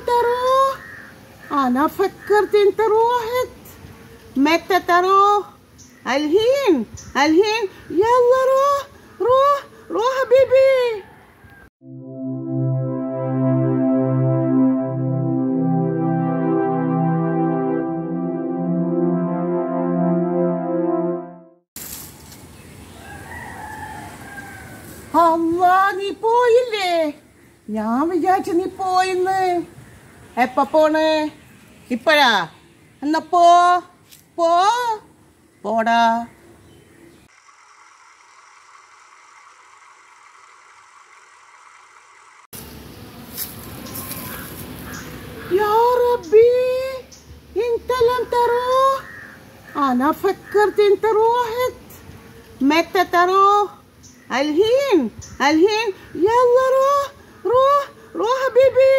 تروح أنا فكرت أنت روحت متى تروح الحين الحين يلا روح روح روح حبيبي അല്ലാ നീ പോയില്ലേ ഞാൻ വിചാരിച്ചു നീ പോയിന്ന് എപ്പ പോണ് ഇപ്പഴാ എന്നാ പോ പോ പോടാ يا ربي انت لم تروح انا فكرت انت روحت متى تروح الحين الحين يلا روح روح روح حبيبي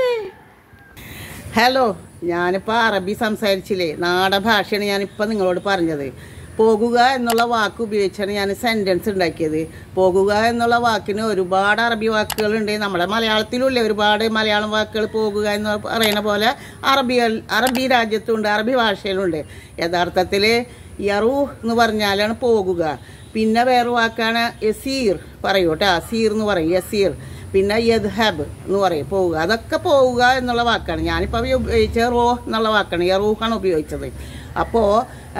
ഹലോ ഞാനിപ്പോൾ അറബി സംസാരിച്ചില്ലേ നാടൻ ഭാഷയാണ് ഞാനിപ്പോൾ നിങ്ങളോട് പറഞ്ഞത് പോകുക എന്നുള്ള വാക്ക് ഉപയോഗിച്ചാണ് ഞാൻ സെൻറ്റൻസ് ഉണ്ടാക്കിയത് പോകുക എന്നുള്ള വാക്കിന് ഒരുപാട് അറബി വാക്കുകളുണ്ട് നമ്മുടെ മലയാളത്തിലുമില്ലേ ഒരുപാട് മലയാളം വാക്കുകൾ പോകുക എന്ന് പറയുന്ന പോലെ അറബി അറബി രാജ്യത്തുണ്ട് അറബി ഭാഷയിലുണ്ട് യഥാർത്ഥത്തിൽ യറൂ എന്ന് പറഞ്ഞാലാണ് പോകുക പിന്നെ വേറെ വാക്കാണ് യസീർ പറയൂ കേട്ടോ അസീർ എന്ന് പറയും യസീർ പിന്നെ യദ്ഹബ് എന്ന് പറയും പോവുക അതൊക്കെ പോവുക എന്നുള്ള വാക്കാണ് ഞാനിപ്പോൾ ഉപയോഗിച്ച റോ എന്നുള്ള വാക്കാണ് യറൂഹാണ് ഉപയോഗിച്ചത് അപ്പോൾ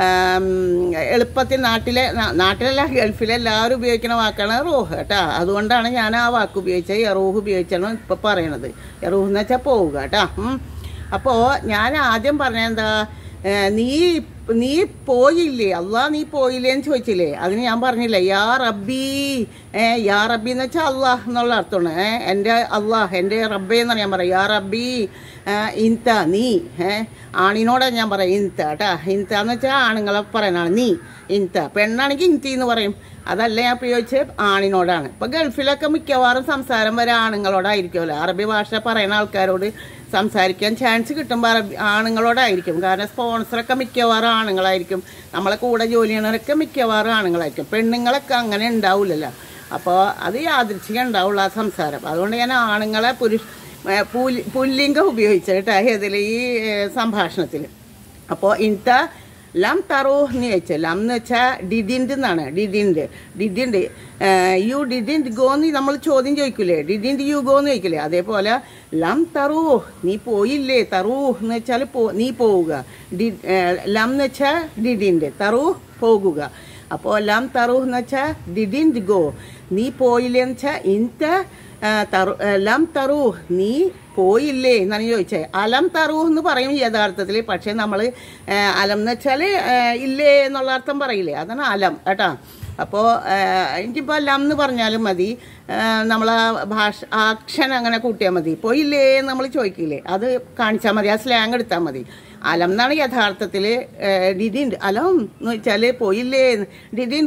എളുപ്പത്തിൽ നാട്ടിലെ നാ- നാട്ടിലല്ല ഗൾഫിലെ എല്ലാവരും ഉപയോഗിക്കുന്ന വാക്കാണ് റോഹ് കേട്ടോ അതുകൊണ്ടാണ് ഞാൻ ആ വാക്ക് ഉപയോഗിച്ചത് യറൂഹ് ഉപയോഗിച്ചാണ് ഇപ്പോൾ പറയണത് യറൂഹ് എന്ന് വെച്ചാൽ പോവുക കേട്ടോ അപ്പോൾ ഞാൻ ആദ്യം പറഞ്ഞ എന്താ ഏ, നീ നീ പോയില്ലേ അള്ളാ നീ പോയില്ലേ എന്ന് ചോദിച്ചില്ലേ അതിന് ഞാൻ പറഞ്ഞില്ലേ യാ റബ്ബി ഏ യാ റബ്ബി എന്ന് വെച്ചാൽ അള്ളാഹ് എന്നുള്ള അർത്ഥമാണ് ഏ എൻ്റെ അള്ളാഹ് എൻ്റെ റബ്ബേ എന്നാണ് ഞാൻ പറയാം യാ റബ്ബി ഏ, ഇൻത നീ ഏ ആണിനോടാണ് ഞാൻ പറയാം ഇൻത കേട്ടാ ഇൻത എന്ന് വെച്ചാൽ ആണുങ്ങളെ പറയണാണ് നീ ഇൻത പെണ്ണാണെങ്കിൽ ഇൻതി എന്ന് പറയും അതല്ല ഞാൻ ഉപയോഗിച്ച് ആണിനോടാണ് ഇപ്പൊ ഗൾഫിലൊക്കെ മിക്കവാറും സംസാരം വരെ ആണുങ്ങളോടായിരിക്കുമല്ലോ അറബി ഭാഷ പറയുന്ന ആൾക്കാരോട് സംസാരിക്കാൻ ചാൻസ് കിട്ടുമ്പോൾ അറബി ആണുങ്ങളോടായിരിക്കും കാരണം സ്പോൺസറൊക്കെ മിക്കവാറും ആണുങ്ങളായിരിക്കും നമ്മളെ കൂടെ ജോലി ചെയ്യണവരൊക്കെ മിക്കവാറും ആണുങ്ങളായിരിക്കും പെണ്ണുങ്ങളൊക്കെ അങ്ങനെ ഉണ്ടാവില്ലല്ലോ അപ്പോൾ അത് യാദൃച്ഛികം ഉണ്ടാവുള്ളൂ ആ സംസാരം അതുകൊണ്ട് ഞാൻ ആണുങ്ങളെ പുരുഷ ഏ, പുല്ലി- പുല്ലിംഗം ഉപയോഗിച്ചത് കേട്ടോ ഇതിൽ ഈ സംഭാഷണത്തിൽ അപ്പോൾ ഇന്നത്തെ ലം തറോ എന്ന് ചോദിച്ചാൽ ലം എന്ന് വെച്ചാൽ ഡിഡിൻഡ് എന്നാണ് ഡിഡിൻഡ് ഡിഡിൻഡ് യു ഡിഡിൻഡ് ഗോ എന്ന് നമ്മൾ ചോദ്യം ചോദിക്കൂലേ ഡിഡിൻഡ് യു ഗോ എന്ന് ചോദിക്കില്ലേ അതേപോലെ ലം തറൂ നീ പോയില്ലേ തറൂ എന്ന് വെച്ചാൽ പോ നീ പോവുക ഡി ഏഹ്, ലം എന്ന് വെച്ചാൽ ഡിഡിൻഡ് തറൂ പോകുക അപ്പോൾ ലം തറൂ എന്ന് വെച്ചാൽ ഡിഡിൻഡ് ഗോ നീ പോയില്ലേ എന്ന് വെച്ചാൽ ഇൻത ആ, തറു ആ, ലം തറു നീ പോയില്ലേ എന്നാണ് ചോദിച്ചത് അലം തറു എന്ന് പറയും യഥാർത്ഥത്തിൽ പക്ഷേ നമ്മൾ അലം എന്ന് വെച്ചാൽ ഇല്ലേ എന്നുള്ള അർത്ഥം പറയില്ലേ അതാണ് അലം കേട്ടോ അപ്പോൾ എനിക്കിപ്പോൾ ലം എന്ന് പറഞ്ഞാലും മതി നമ്മൾ ഭാഷ ആക്ഷൻ അങ്ങനെ കൂട്ടിയാൽ മതി പോയില്ലേ എന്ന് നമ്മൾ ചോദിക്കില്ലേ അത് കാണിച്ചാൽ മതി ആ സ്ലാങ് എടുത്താൽ മതി അലം എന്നാണ് യഥാർത്ഥത്തിൽ ഡിഡിൻ അലം എന്ന് വെച്ചാൽ പോയില്ലേ ഡിഡിൻ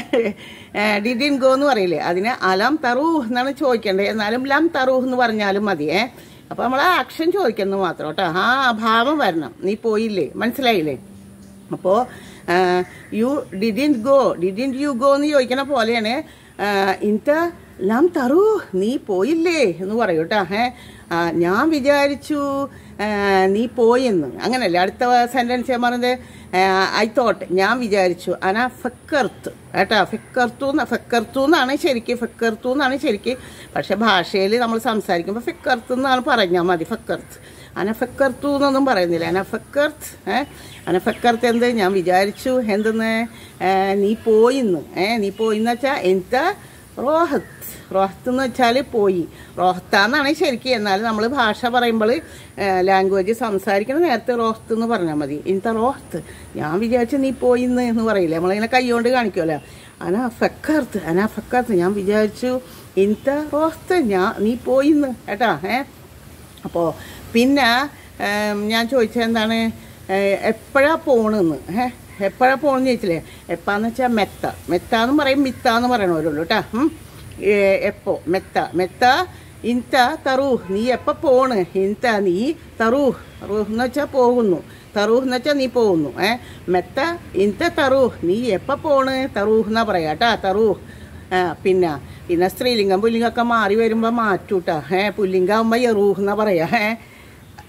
ഡിഡിൻ ഗോ എന്ന് പറയില്ലേ അതിന് അലം തറൂ എന്നാണ് ചോദിക്കേണ്ടത് എന്നാലും ലം തറൂ എന്ന് പറഞ്ഞാലും മതിയേ അപ്പോൾ നമ്മൾ ആ ആക്ഷൻ ചോദിക്കുന്നത് മാത്രം കേട്ടോ ആ ഭാവം വരണം നീ പോയില്ലേ മനസ്സിലായില്ലേ അപ്പോൾ you didn't go didn't you go എന്ന് ചോദിക്കണ പോലെയാണ് ഇൻത ലം തറൂ നീ പോയില്ലേ എന്ന് പറയൂ കേട്ടോ ഏ ആ, ഞാൻ വിചാരിച്ചു ആ, നീ പോയെന്ന് അങ്ങനല്ലേ അടുത്ത സെൻറ്റൻസ് ഞാൻ പറഞ്ഞത് ഐ തോട്ട് ഞാൻ വിചാരിച്ചു അന ഫക്കർത്ത് കേട്ടോ ഫക്കർത്തു എന്ന് ഫക്കർത്തു എന്നാണ് ശരിക്ക് ഫക്കർത്തു എന്നാണ് ശരിക്ക് പക്ഷെ ഭാഷയിൽ നമ്മൾ സംസാരിക്കുമ്പോൾ ഫക്കർത്ത് എന്നാണ് പറഞ്ഞാൽ മതി ഫക്കർത്ത് അനഫക്കർത്തു എന്നൊന്നും പറയുന്നില്ല അനഫക്കർത്ത് ഏ അനഫക്കർത്ത് എന്ത് ഞാൻ വിചാരിച്ചു എന്തെന്ന് ഏ, നീ പോയിന്ന് ഏ നീ പോയിന്ന് വെച്ചാൽ എന്താ റോഹത്ത് റോഹത്ത് എന്ന് വെച്ചാൽ പോയി റോഹത്താന്നാണ് ശരിക്കും എന്നാൽ നമ്മൾ ഭാഷ പറയുമ്പോൾ ലാംഗ്വേജ് സംസാരിക്കണം നേരത്തെ റോഹത്ത് എന്ന് പറഞ്ഞാൽ മതി ഇന്നത്തെ റോഹത്ത് ഞാൻ വിചാരിച്ചു നീ പോയിന്ന് എന്ന് പറയില്ലേ നമ്മളിങ്ങനെ കൈകൊണ്ട് കാണിക്കുമല്ലോ അനാ ഫക്കർത്ത് അനാ ഫക്കർത്ത് ഞാൻ വിചാരിച്ചു ഇന്നത്തെ റോഹത്ത് ഞാൻ നീ പോയിന്ന് കേട്ടാ ഏ അപ്പോൾ പിന്നെ ഏം, ഞാൻ ചോദിച്ചത് എന്താണ് എപ്പോഴാ പോണെന്ന് ഏ എപ്പോഴാ പോണെന്ന് ചോദിച്ചില്ലേ എപ്പാന്ന് വെച്ചാൽ മെത്ത മെത്ത എന്ന് പറയും മിത്ത എന്ന് പറയണവരുള്ളൂ കേട്ടോ എപ്പോ മെത്ത മെത്ത ഇൻത തറൂ നീ എപ്പോൾ പോണ് ഇൻത നീ തറൂ റൂഹ് എന്ന് വെച്ചാൽ പോകുന്നു തറൂഹ് എന്ന് വെച്ചാൽ നീ പോകുന്നു ഏ മെത്ത ഇൻത തറൂ നീ എപ്പോൾ പോണ് തറൂഹ് എന്നാ പറയാ കേട്ടാ തറൂഹ് ആ, പിന്നെ പിന്നെ സ്ത്രീലിംഗം പുല്ലിംഗമൊക്കെ മാറി വരുമ്പോൾ മാറ്റൂട്ടാ ഏ പുല്ലിംഗാകുമ്പോൾ യറൂഹ് എന്നാ പറയാ ഏ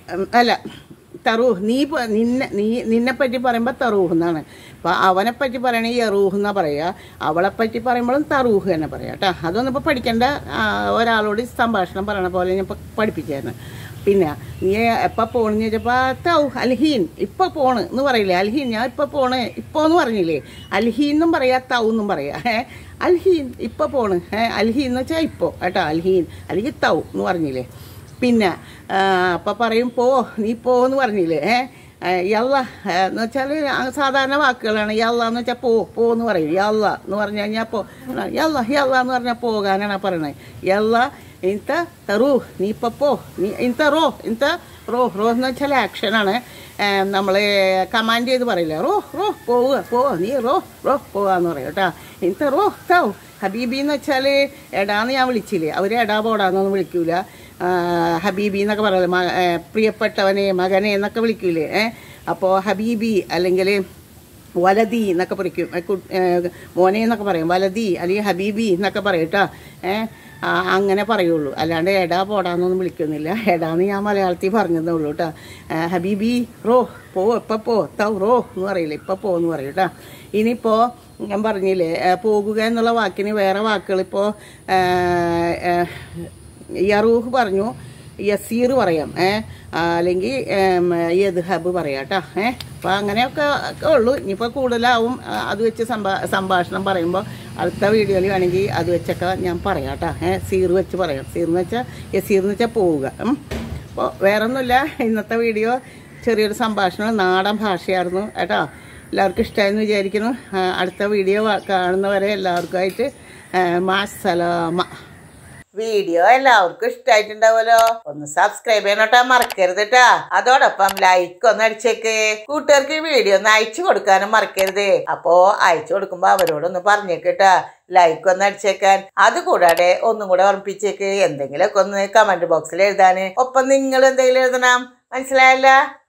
ഉം, അല്ല തറൂഹ് നീ പ- നിന്നെ നീ നിന്നെ പറ്റി പറയുമ്പോൾ തറൂഹ് എന്നാണ് അപ്പോൾ അവനെ പറ്റി പറയണേ യറൂഹ് എന്നാ പറയുക അവളെ പറ്റി പറയുമ്പോഴും തറൂഹ് തന്നെ പറയാം കേട്ടോ അതൊന്നും ഇപ്പോൾ പഠിക്കേണ്ട ആ, ഒരാളോട് സംഭാഷണം പറയണ പോലെ ഞാൻ ഇപ്പോൾ പഠിപ്പിച്ചായിരുന്നു പിന്നെ നീ എപ്പോൾ പോണെന്ന് ചോദിച്ചപ്പോൾ തൗ അൽഹീൻ ഇപ്പോൾ പോണ് എന്ന് പറയില്ലേ അൽഹീൻ ഞാൻ ഇപ്പോൾ പോണ് ഇപ്പോൾ എന്ന് പറഞ്ഞില്ലേ അൽഹീൻ എന്നും പറയാ തൗ എന്നും പറയാ ഏ അൽഹീൻ ഇപ്പോൾ പോണ് ഏ അൽഹീൻ എന്ന് വെച്ചാൽ ഇപ്പോൾ കേട്ടോ അൽഹീൻ അല്ലെങ്കിൽ തൗ എന്ന് പറഞ്ഞില്ലേ പിന്നെ അപ്പം പറയും പോ നീ പോ എന്ന് പറഞ്ഞില്ലേ ഏ യല്ല എന്ന് വെച്ചാൽ സാധാരണ വാക്കുകളാണ് യല്ല എന്ന് വെച്ചാൽ പോ പോ എന്ന് പറയും യല്ല എന്ന് പറഞ്ഞു കഴിഞ്ഞാൽ പോ യല്ല യല്ല എന്ന് പറഞ്ഞാൽ പോകാനാണ് പറയണത് യല്ല ഇന്നത്തെ തെറു നീ ഇപ്പം പോ നീ ഇന്നത്തെ റോ ഇന്നത്തെ റോ റോ എന്ന് വെച്ചാൽ ആക്ഷനാണ് നമ്മൾ കമാൻഡ് ചെയ്ത് പറയില്ല റോ റോ പോവുക പോവുക നീ റോ റോ പോവാന്ന് പറയും കേട്ടോ ഇന്നത്തെ റോ തൗ ഹബീബി എന്ന് വെച്ചാൽ എടാന്ന് ഞാൻ വിളിച്ചില്ലേ അവർ എടാ പോടാന്നൊന്നും വിളിക്കൂല ആ, ഹബീബി എന്നൊക്കെ പറയില്ല മ ഏ, പ്രിയപ്പെട്ടവനെ മകനെ എന്നൊക്കെ വിളിക്കൂലേ ഏ അപ്പോൾ ഹബീബി അല്ലെങ്കിൽ വലതി എന്നൊക്കെ പറയും ഏ, കു- ഏ, മോനെ എന്നൊക്കെ പറയും വലതി അല്ലെങ്കിൽ ഹബീബി എന്നൊക്കെ പറയും കേട്ടോ ഏ ആ, അങ്ങനെ പറയുള്ളൂ അല്ലാണ്ട് എടാ പോടാന്നൊന്നും വിളിക്കുന്നില്ല എടാന്ന് ഞാൻ മലയാളത്തിൽ പറഞ്ഞതേ ഉള്ളൂ കേട്ടോ ഹബീബി റോ പോ ഇപ്പം പോ തൗ റോ എന്ന് പറയില്ല ഇപ്പം പോ എന്ന് പറയും കേട്ടോ ഇനിയിപ്പോൾ ഞാൻ പറഞ്ഞില്ലേ ഏ, പോകുക എന്നുള്ള വാക്കിന് വേറെ വാക്കുകൾ ഇപ്പോൾ യറൂഹ് പറഞ്ഞു യസീർ പറയാം ഏ അല്ലെങ്കിൽ യദ്ഹബ് പറയാം കേട്ടോ ഏ അപ്പോൾ അങ്ങനെയൊക്കെ ഒക്കെ ഉള്ളൂ ഇനിയിപ്പോൾ കൂടുതലാവും ആ, അത് വെച്ച് സംഭാ സംഭാഷണം പറയുമ്പോൾ അടുത്ത വീഡിയോയിൽ വേണമെങ്കിൽ അത് വെച്ചൊക്കെ ഞാൻ പറയാം കേട്ടോ ഏ സീർ വെച്ച് പറയാം സീർ എന്ന് വെച്ചാൽ യസീർ എന്ന് വെച്ചാൽ പോവുക ഉം. അപ്പോൾ വേറൊന്നുമില്ല ഇന്നത്തെ വീഡിയോ ചെറിയൊരു സംഭാഷണം നാടൻ ഭാഷയായിരുന്നു കേട്ടോ എല്ലാവർക്കും ഇഷ്ടമായെന്ന് വിചാരിക്കുന്നു ആ, അടുത്ത വീഡിയോ വാ- കാണുന്നവരെ എല്ലാവർക്കുമായിട്ട് മാസലാമ വീഡിയോ എല്ലാവർക്കും ഇഷ്ടമായിട്ടുണ്ടാവുമല്ലോ ഒന്ന് സബ്സ്ക്രൈബ് ചെയ്യണോട്ടാ മറക്കരുത് കേട്ടാ അതോടൊപ്പം ലൈക്ക് ഒന്ന് അടിച്ചേക്ക് കൂട്ടുകാർക്ക് ഈ വീഡിയോ ഒന്ന് അയച്ചു കൊടുക്കാനും മറക്കരുത് അപ്പോ അയച്ചു കൊടുക്കുമ്പോ അവരോടൊന്ന് പറഞ്ഞേക്കട്ടാ ലൈക്ക് ഒന്ന് അടിച്ചേക്കാൻ അത് കൂടാതെ ഒന്നും കൂടെ ഓർമ്മിപ്പിച്ചേക്ക് എന്തെങ്കിലുമൊക്കെ ഒന്ന് കമന്റ് ബോക്സിൽ എഴുതാന് ഒപ്പം നിങ്ങൾ എന്തെങ്കിലും എഴുതണം മനസ്സിലായല്ല